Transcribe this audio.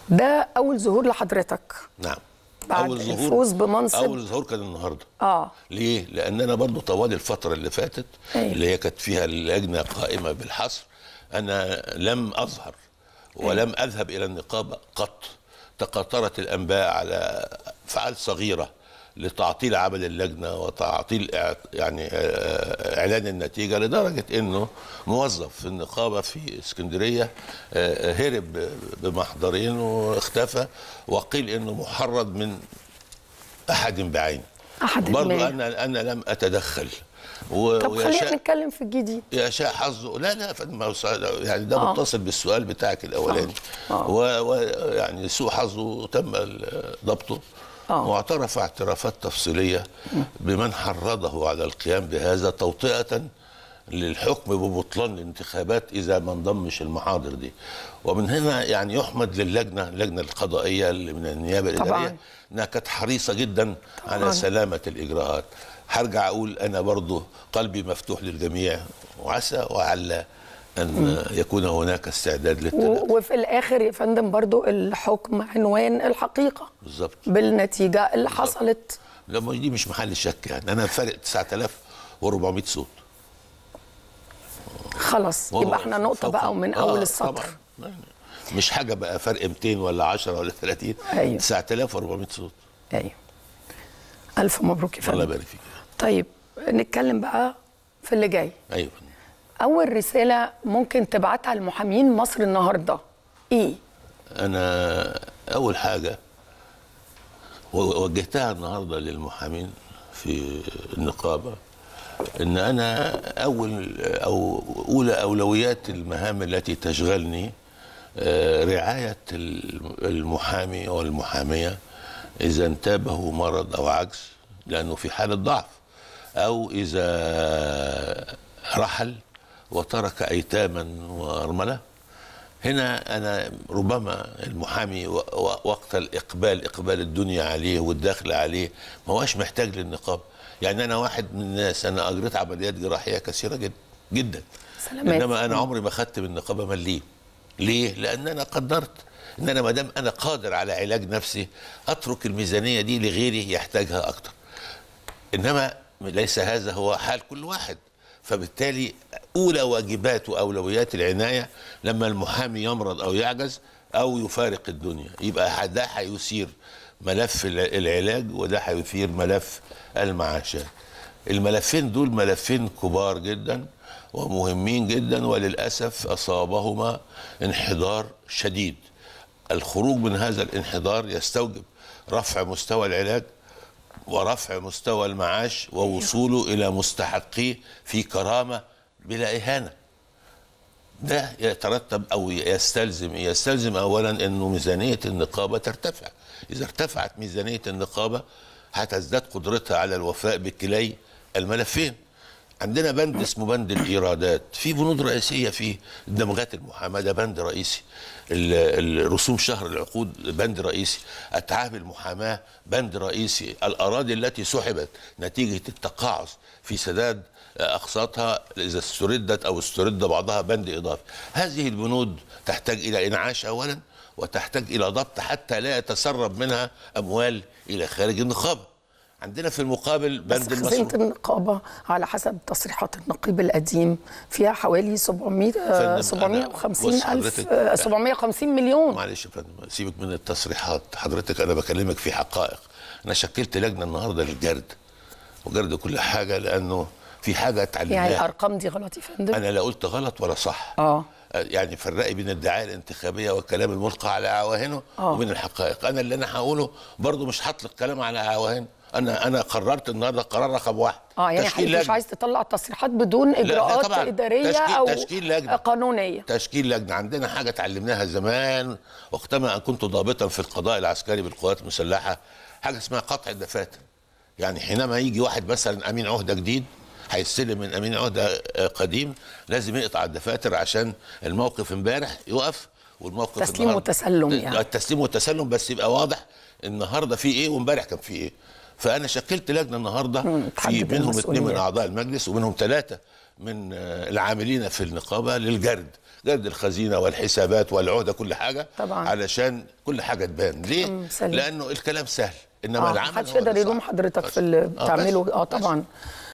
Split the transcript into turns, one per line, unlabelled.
ده اول ظهور لحضرتك
نعم
بعد الفوز بمنصب
اول ظهور كان النهارده
اه
ليه؟ لان انا برضو طوال الفتره اللي فاتت
أيوة.
اللي هي كانت فيها اللجنه قائمه بالحصر انا لم اظهر ولم اذهب الى النقابه قط تقاطرت الانباء على افعال صغيره لتعطيل عمل اللجنه وتعطيل إع- يعني آه، اعلان النتيجه لدرجه انه موظف في النقابه في اسكندريه آه، هرب بمحضرين واختفى وقيل انه محرض من احد بعينه
احد
برضو
ما.
انا انا لم اتدخل و...
طب خلينا
ويشاء
نتكلم في الجديد
يشاء حظه لا لا يا فندم ما هو سؤال- يعني ده
آه.
متصل بالسؤال بتاعك الاولاني
آه.
ويعني سوء حظه تم ال- ضبطه
آه.
واعترف اعترافات تفصيليه بمن حرضه على القيام بهذا توطئه للحكم ببطلان الانتخابات اذا ما انضمش المحاضر دي ومن هنا يعني يحمد للجنه اللجنه القضائيه اللي من النيابه
طبعاً.
الاداريه انها كانت حريصه جدا
طبعاً.
على سلامه الاجراءات هرجع اقول انا برضو قلبي مفتوح للجميع وعسى وعلى ان يكون هناك استعداد للتنافس
و- وفي الاخر يا فندم برضو الحكم عنوان الحقيقه
بالظبط
بالنتيجه اللي حصلت
لما دي مش محل شك يعني انا فارق 9400 صوت
خلاص
وهو
يبقى احنا نقطه
فوق-
بقى ومن
آه،
اول السطر
طبعاً. مش حاجه بقى فرق 200 ولا 10 ولا 30
أيوة.
9400 صوت
ايوه الف مبروك يا
الله
فندم
يبارك فيك
طيب نتكلم بقى في اللي جاي
ايوه
اول رساله ممكن تبعتها لمحامين مصر النهارده ايه
انا اول حاجه و- وجهتها النهارده للمحامين في النقابه ان انا اول او اولى اولويات المهام التي تشغلني آه، رعايه المحامي والمحاميه اذا انتابه مرض او عجز لانه في حاله ضعف او اذا رحل وترك ايتاما وارمله هنا انا ربما المحامي و- و- وقت الاقبال اقبال الدنيا عليه والدخل عليه ما هوش محتاج للنقاب يعني انا واحد من الناس انا اجريت عمليات جراحيه كثيره جدا جدا
سلامات.
انما انا عمري ما خدت من النقابه مليم ليه لان انا قدرت ان انا ما دام انا قادر على علاج نفسي اترك الميزانيه دي لغيري يحتاجها اكتر انما ليس هذا هو حال كل واحد فبالتالي اولى واجبات واولويات العنايه لما المحامي يمرض او يعجز او يفارق الدنيا يبقى ده هيثير ملف الع- العلاج وده هيثير ملف المعاشات الملفين دول ملفين كبار جدا ومهمين جدا وللاسف اصابهما انحدار شديد الخروج من هذا الانحدار يستوجب رفع مستوى العلاج ورفع مستوى المعاش ووصوله الى مستحقيه في كرامه بلا اهانه ده يترتب او يستلزم يستلزم اولا انه ميزانيه النقابه ترتفع اذا ارتفعت ميزانيه النقابه هتزداد قدرتها على الوفاء بكلي الملفين عندنا بند اسمه بند الايرادات في بنود رئيسيه في دمغات المحاماه ده بند رئيسي ال- ال- رسوم شهر العقود بند رئيسي اتعاب المحاماه بند رئيسي الاراضي التي سحبت نتيجه التقاعس في سداد اقساطها اذا استردت او استرد بعضها بند اضافي هذه البنود تحتاج الى انعاش اولا وتحتاج الى ضبط حتى لا يتسرب منها اموال الى خارج النقابه عندنا في المقابل
بس
بند
خزينه
المصروف
النقابه على حسب تصريحات النقيب القديم فيها حوالي 700 آه،
فندم، أنا-
750
بص
الف
حضرتك-
آه، 750 مليون
معلش يا فندم سيبك من التصريحات حضرتك انا بكلمك في حقائق انا شكلت لجنه النهارده للجرد وجرد كل حاجه لانه في حاجه
يعني
اتعلمناها
الارقام دي غلط يا فندم
انا لا قلت غلط ولا صح
اه
يعني فرقي بين الدعايه الانتخابيه والكلام الملقى على عواهنه
آه.
وبين الحقائق انا اللي انا هقوله برضه مش هطلق كلام على عواهن انا انا قررت النهارده قرار رقم واحد
اه يعني
تشكيل
حضرتك مش
لجنة.
عايز تطلع تصريحات بدون
لا
اجراءات
طبعاً.
اداريه
تشكيل-
او
تشكيل لجنة.
قانونيه
تشكيل لجنه عندنا حاجه اتعلمناها زمان وقتما ان كنت ضابطا في القضاء العسكري بالقوات المسلحه حاجه اسمها قطع الدفاتر يعني حينما يجي واحد مثلا امين عهده جديد هيستلم من امين عهده آه، قديم لازم يقطع الدفاتر عشان الموقف امبارح يقف والموقف
تسليم
النهاردة-
وتسلم يعني.
التسليم والتسلم بس يبقى واضح النهارده في ايه وامبارح كان في ايه فانا شكلت لجنه النهارده
مم،
في
تحدد
منهم اثنين من
المسؤوليات.
اعضاء المجلس ومنهم ثلاثه من آه، العاملين في النقابه للجرد جرد الخزينه والحسابات والعهده كل حاجه
طبعاً.
علشان كل حاجه تبان ليه
مم، سليم.
لانه الكلام سهل انما
اه
العمل
محدش
هو اللي
يقدر يلوم
صعب.
حضرتك
بس.
في اللي
آه، بس.
بتعمله اه
بس.
طبعا